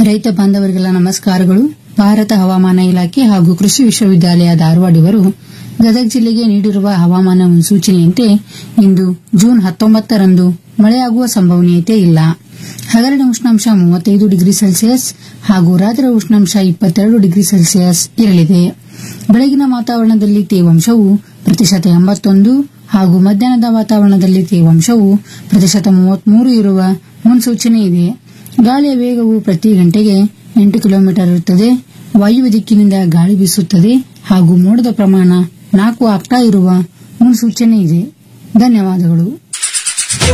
ರೈತ ಬಾಂಧವರಿಗೆಲ್ಲ ನಮಸ್ಕಾರಗಳು ಭಾರತ ಹವಾಮಾನ ಇಲಾಖೆ ಹಾಗೂ ಕೃಷಿ ವಿಶ್ವವಿದ್ಯಾಲಯ ಧಾರವಾಡ ಇವರು ಗದಗ ಜಿಲ್ಲೆಗೆ ನೀಡಿರುವ ಹವಾಮಾನ ಮುನ್ಸೂಚನೆಯಂತೆ ಇಂದು ಜೂನ್ ಹತ್ತೊಂಬತ್ತರಂದು ಮಳೆಯಾಗುವ ಸಂಭವನೀಯತೆ ಇಲ್ಲ ಹಗಲಿನ ಉಷ್ಣಾಂಶ ಮೂವತ್ತೈದು ಡಿಗ್ರಿ ಸೆಲ್ಸಿಯಸ್ ಹಾಗೂ ರಾತ್ರಿ ಉಷ್ಣಾಂಶ ಇಪ್ಪತ್ತೆರಡು ಡಿಗ್ರಿ ಸೆಲ್ಸಿಯಸ್ ಇರಲಿದೆ ಬೆಳಗಿನ ವಾತಾವರಣದಲ್ಲಿ ತೇವಾಂಶವು ಪ್ರತಿಶತ ಎಂಬತ್ತೊಂದು ಹಾಗೂ ಮಧ್ಯಾಹ್ನದ ವಾತಾವರಣದಲ್ಲಿ ತೇವಾಂಶವು ಪ್ರತಿಶತ ಮೂವತ್ಮೂರು ಇರುವ ಮುನ್ಸೂಚನೆ ಇದೆ ಗಾಳಿಯ ವೇಗವು ಪ್ರತಿ ಗಂಟೆಗೆ ಎಂಟು ಕಿಲೋಮೀಟರ್ ಇರುತ್ತದೆ ವಾಯುವ್ಯ ದಿಕ್ಕಿನಿಂದ ಗಾಳಿ ಬೀಸುತ್ತದೆ ಹಾಗೂ ಮೋಡದ ಪ್ರಮಾಣ ನಾಲ್ಕು ಆಗ್ತಾ ಇರುವ ಮುನ್ಸೂಚನೆ ಇದೆ ಧನ್ಯವಾದಗಳು